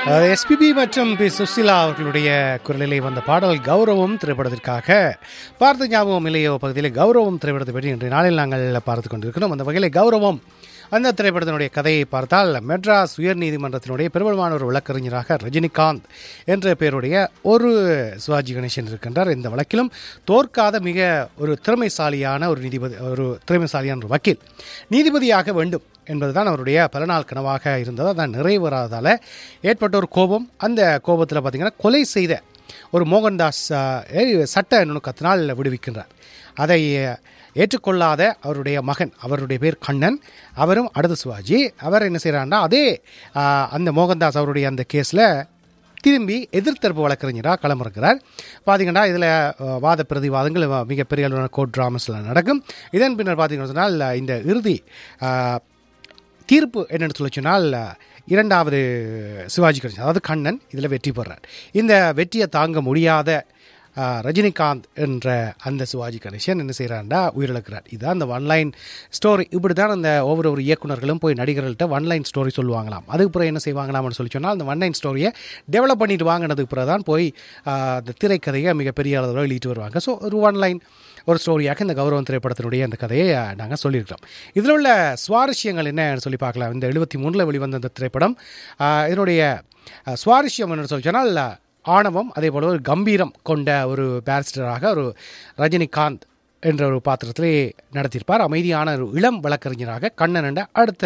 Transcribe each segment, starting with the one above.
SPB மற்றும் B Susheela அவர்களுடைய குரலிலே வந்த பாடல் கௌரவம் திரைப்படத்திற்காக பார்த்த ஞாபகம் இல்லையோ பகுதியில் கௌரவம் திரைப்படத்தை பற்றி இன்றைய நாளில் நாங்கள் பார்த்து கொண்டிருக்கிறோம் அந்த வகையில் கௌரவம் அந்த திரைப்படத்தினுடைய கதையை பார்த்தால் மெட்ராஸ் உயர்நீதிமன்றத்தினுடைய பெரும்பாலான ஒரு வழக்கறிஞராக ரஜினிகாந்த் என்ற பெயருடைய ஒரு சிவாஜி கணேசன் இருக்கின்றார் இந்த வழக்கிலும் தோற்காத மிக ஒரு திறமைசாலியான ஒரு நீதிபதி ஒரு திறமைசாலியான ஒரு வக்கீல் நீதிபதியாக வேண்டும் என்பதுதான் அவருடைய பல நாள் கனவாக இருந்தது அதான் நிறைவேறாததால் ஏற்பட்ட ஒரு கோபம் அந்த கோபத்தில் பார்த்தீங்கன்னா கொலை செய்த ஒரு மோகன்தாஸ் அஹ், சட்ட நுணுக்கத்தினால் விடுவிக்கின்றார் அதை ஏற்றுக்கொள்ளாத அவருடைய மகன் அவருடைய பேர் கண்ணன் அவரும் அடுத்த சிவாஜி அவர் என்ன செய்கிறாருன்னா அதே அஹ், அந்த மோகன்தாஸ் அவருடைய அந்த கேஸில் திரும்பி எதிர்த்தரப்பு வழக்கறிஞராக களமிறக்கிறார் பார்த்தீங்கன்னா இதில் வாத பிரதிவாதங்கள் அஹ், மிகப்பெரிய அளவிலான கோர்ட் ட்ராமஸில் நடக்கும் இதன் பின்னர் பார்த்தீங்கன்னு சொன்னால் இந்த இறுதி அஹ், தீர்ப்பு என்னென்னு சொல்லி சொன்னால் இரண்டாவது சிவாஜி கணேசன் அதாவது கண்ணன் இதில் வெற்றி பெறார் இந்த வெற்றியை தாங்க முடியாத ஆ, ரஜினிகாந்த் என்ற அந்த சிவாஜி கணேசன் என்ன செய்கிறாருன்னா உயிரிழக்கிறார் இதுதான் அந்த ஒன்லைன் ஸ்டோரி இப்படி தான் அந்த ஒவ்வொரு ஒரு இயக்குனர்களும் போய் நடிகர்கள்ட்ட ஒன்லைன் ஸ்டோரி சொல்லுவாங்களாம் அதுக்கு பிறகு என்ன செய்வாங்களாம்னு சொல்லி சொன்னால் அந்த ஒன்லைன் ஸ்டோரியை டெவலப் பண்ணிட்டு வாங்கினதுக்கு பிறகு தான் போய் ஆ, அந்த திரைக்கதையை மிகப்பெரிய அளவில் வெளியிட்டு வருவாங்க ஸோ ஒரு ஒன்லைன் ஒரு ஸ்டோரியாக இந்த கௌரவம் திரைப்படத்தினுடைய அந்த கதையை நாங்கள் சொல்லியிருக்கிறோம் இதில் உள்ள சுவாரஸ்யங்கள் என்னன்னு சொல்லி பார்க்கலாம் இந்த எழுபத்தி மூணில் வெளிவந்த இந்த திரைப்படம் ஆஹ், இதனுடைய ஆஹ், சுவாரஸ்யம் என்னன்னு சொல்லி சொன்னால் ஆணவம் அதே போல் ஒரு கம்பீரம் கொண்ட ஒரு பேரிஸ்டராக ஒரு ரஜினிகாந்த் என்ற ஒரு பாத்திரத்திலே நடத்தியிருப்பார் அமைதியான ஒரு இளம் வழக்கறிஞராக கண்ணன் என்ற அடுத்த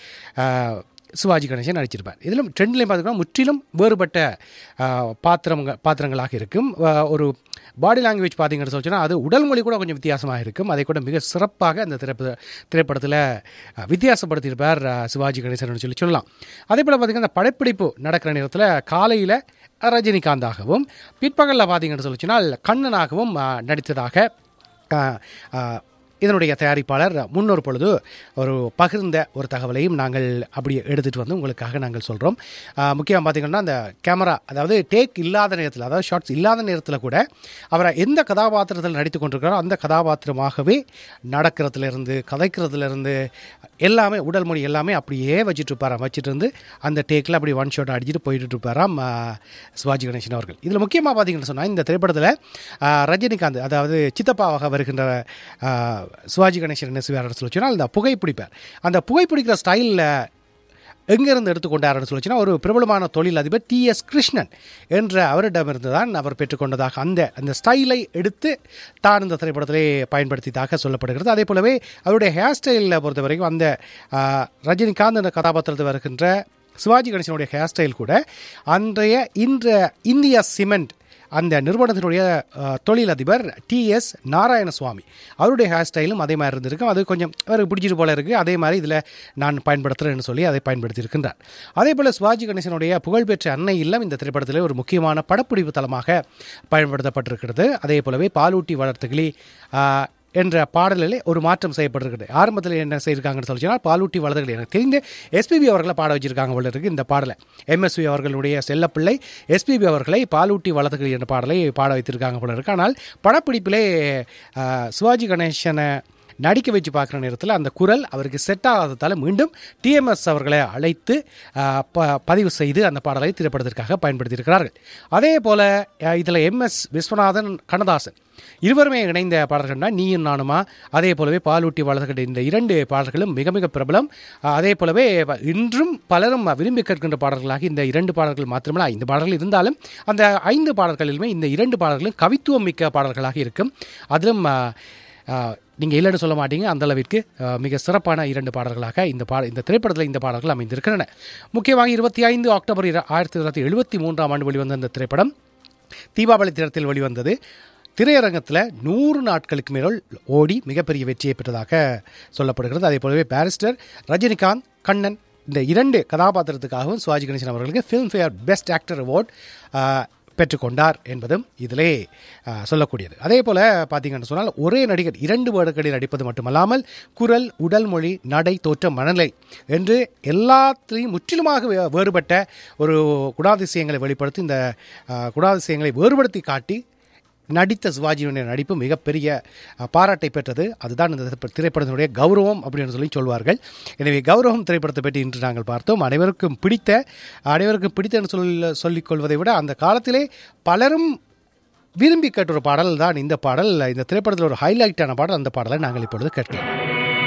ஆஹ், சிவாஜி கணேசன் நடிச்சிருப்பார் இதிலும் ட்ரெண்ட்லையும் பார்த்தீங்கன்னா முற்றிலும் வேறுபட்ட ஆஹ், பாத்திரங்க பாத்திரங்களாக இருக்கும் ஆஹ், ஒரு பாடி லாங்குவேஜ் பார்த்தீங்கன்னு சொல்லி சொன்னால் அது உடல் மொழி கூட கொஞ்சம் வித்தியாசமாக இருக்கும் அதை கூட மிக சிறப்பாக அந்த திரைப்பட திரைப்படத்தில் அஹ், வித்தியாசப்படுத்தியிருப்பார் அஹ், சிவாஜி கணேசன் சொல்லி சொல்லலாம் அதே போல் பார்த்தீங்கன்னா அந்த படப்பிடிப்பு நடக்கிற நேரத்தில் காலையில் ரஜினிகாந்தாகவும் பிற்பகலில் பார்த்தீங்கன்னு சொல்லி சொன்னால் கண்ணனாகவும் அஹ், நடித்ததாக அஹ், அஹ், இதனுடைய தயாரிப்பாளர் முன்னொரு பொழுது ஒரு பகிர்ந்த ஒரு தகவலையும் நாங்கள் அப்படி எடுத்துகிட்டு வந்து உங்களுக்காக நாங்கள் சொல்கிறோம் முக்கியமாக பார்த்தீங்கன்னா அந்த கேமரா அதாவது டேக் இல்லாத நேரத்தில் அதாவது ஷார்ட்ஸ் இல்லாத நேரத்தில் கூட அவரை எந்த கதாபாத்திரத்தில் நடித்து கொண்டிருக்கிறாரோ அந்த கதாபாத்திரமாகவே நடக்கிறதுலேருந்து கதைக்கிறதுலேருந்து எல்லாமே உடல் மொழி எல்லாமே அப்படியே வச்சுட்டு இருப்பாராம் வச்சுட்டு இருந்து அந்த டேக்கில் அப்படி ஒன் ஷாட் அடிச்சுட்டு போயிட்டு இருப்பாராம் ஆ, சிவாஜி கணேசன் அவர்கள் இதில் முக்கியமாக பார்த்தீங்கன்னு சொன்னால் இந்த திரைப்படத்தில் ஆ, ரஜினிகாந்த் அதாவது சித்தப்பாவாக வருகின்ற ஆ, சிவாஜி கணேசன் என்ன செய்வார்னு சொல்லி சொன்னால் அந்த புகைப்பிடிப்பார் அந்த புகைப்பிடிக்கிற ஸ்டைலில் எங்கேருந்து எடுத்துக்கொண்டார்னு சொல்லிச்சுன்னா ஒரு பிரபலமான தொழிலதிபர் டி எஸ் கிருஷ்ணன் என்ற அவரிடமிருந்து தான் அவர் பெற்றுக்கொண்டதாக அந்த அந்த ஸ்டைலை எடுத்து தான் இந்த திரைப்படத்திலே பயன்படுத்தியதாக சொல்லப்படுகிறது அதே போலவே அவருடைய ஹேர் ஸ்டைலில் பொறுத்த வரைக்கும் அந்த ஆ, ரஜினிகாந்த் என்ற கதாபாத்திரத்தில் வருகின்ற சிவாஜி கணேசனுடைய ஹேர் ஸ்டைல் கூட அன்றைய இன்ற இந்திய சிமெண்ட் அந்த நிறுவனத்தினுடைய அஹ், தொழிலதிபர் டி எஸ் நாராயணசுவாமி அவருடைய ஹேர் ஸ்டைலும் அதே மாதிரி இருந்திருக்கும் அது கொஞ்சம் அவருக்கு பிடிச்சிட்டு போல இருக்குது அதே மாதிரி இதில் நான் பயன்படுத்துகிறேன்னு சொல்லி அதை பயன்படுத்தியிருக்கின்றார் அதே போல் சிவாஜி கணேசனுடைய புகழ்பெற்ற அன்னை இல்லம் இந்த திரைப்படத்தில் ஒரு முக்கியமான படப்பிடிப்பு தளமாக பயன்படுத்தப்பட்டிருக்கிறது அதே போலவே பாலூட்டி வளர்த்துகளி ஆஹ், என்ற பாடலிலே ஒரு மாற்றம் செய்யப்பட்டிருக்கிறது ஆரம்பத்தில் என்ன செய்யிருக்காங்கன்னு சொல்லி சொன்னால் பாலூட்டி வளர்த்துகள் எனக்கு தெரிந்து எஸ்பிபி அவர்களை பாட வச்சிருக்காங்க போல இருக்கு இந்த பாடலை எம்எஸ்வி அவர்களுடைய செல்லப்பிள்ளை எஸ்பிபி அவர்களை பாலூட்டி வளர்த்துகள் என்ற பாடலை பாட வைத்திருக்காங்க போல இருக்கு ஆனால் படப்பிடிப்பிலே ஆஹ், சிவாஜி கணேசனை நடிக்க வச்சு பார்க்குற நேரத்தில் அந்த குரல் அவருக்கு செட் ஆகாததால் மீண்டும் டிஎம்எஸ் அவர்களை அழைத்து ஆஹ், ப பதிவு செய்து அந்த பாடலை திரைப்படத்திற்காக பயன்படுத்தியிருக்கிறார்கள் அதே போல் இதில் எம்எஸ் விஸ்வநாதன் கண்ணதாசன் இருவருமே இணைந்த பாடல்கள்னா நீயும் நானுமா அதே போலவே பாலூட்டி வளர்கின்ற இந்த இரண்டு பாடல்களும் மிக மிக பிரபலம் ஆஹ், அதே போலவே வ- இன்றும் பலரும் விரும்பி கேட்கின்ற பாடல்களாக இந்த இரண்டு பாடல்கள் மாத்திரமல்ல ஐந்து பாடல்கள் இருந்தாலும் அந்த ஐந்து பாடல்களிலுமே இந்த இரண்டு பாடல்களும் கவித்துவம் மிக்க பாடல்களாக இருக்கும் அதிலும் நீங்கள் இல்லைன்னு சொல்ல மாட்டீங்க அந்த அளவிற்கு ஆஹ், மிக சிறப்பான இரண்டு பாடல்களாக இந்த பாட இந்த திரைப்படத்தில் இந்த பாடல்கள் அமைந்திருக்கின்றன முக்கியமாக இருபத்தி ஐந்து அக்டோபர் இர- ஆயிரத்தி தொள்ளாயிரத்தி எழுபத்தி மூன்றாம் ஆண்டு வெளிவந்த இந்த திரைப்படம் தீபாவளி தினத்தில் வெளிவந்தது திரையரங்கத்தில் நூறு நாட்களுக்கு மேல் ஓடி மிகப்பெரிய வெற்றியை பெற்றதாக சொல்லப்படுகிறது அதே போலவே பாரிஸ்டர் ரஜினிகாந்த் கண்ணன் இந்த இரண்டு கதாபாத்திரத்துக்காகவும் சிவாஜி கணேசன் அவர்களுக்கு ஃபிலிம்ஃபேர் பெஸ்ட் ஆக்டர் அவார்ட் பெற்றுக்கொண்டார் என்பதும் இதிலே ஆ, சொல்லக்கூடியது அதே போல் பார்த்தீங்கன்னு சொன்னால் ஒரே நடிகர் இரண்டு வேடங்களில் நடிப்பது மட்டுமல்லாமல் குரல் உடல் மொழி நடை தோற்றம் மனநிலை என்று எல்லாத்திலையும் முற்றிலுமாக வே- வேறுபட்ட ஒரு குணாதிசயங்களை வெளிப்படுத்தி இந்த ஆ, குணாதிசயங்களை வேறுபடுத்தி காட்டி நடித்த சிவாஜியினுடைய நடிப்பு மிகப்பெரிய அஹ், பாராட்டை பெற்றது அதுதான் இந்த திரைப்ப- திரைப்படத்தினுடைய கௌரவம் அப்படின்னு சொல்லி சொல்வார்கள் எனவே கௌரவம் திரைப்படத்தை பற்றி இன்று நாங்கள் பார்த்தோம் அனைவருக்கும் பிடித்த அனைவருக்கும் பிடித்தன்னு சொல்ல சொல்லிக் கொள்வதை விட அந்த காலத்திலே பலரும் விரும்பி கேட்ட ஒரு பாடல் தான் இந்த பாடல் இந்த திரைப்படத்தில் ஒரு ஹைலைட்டான பாடல் அந்த பாடலை நாங்கள் இப்பொழுது கேட்கலாம்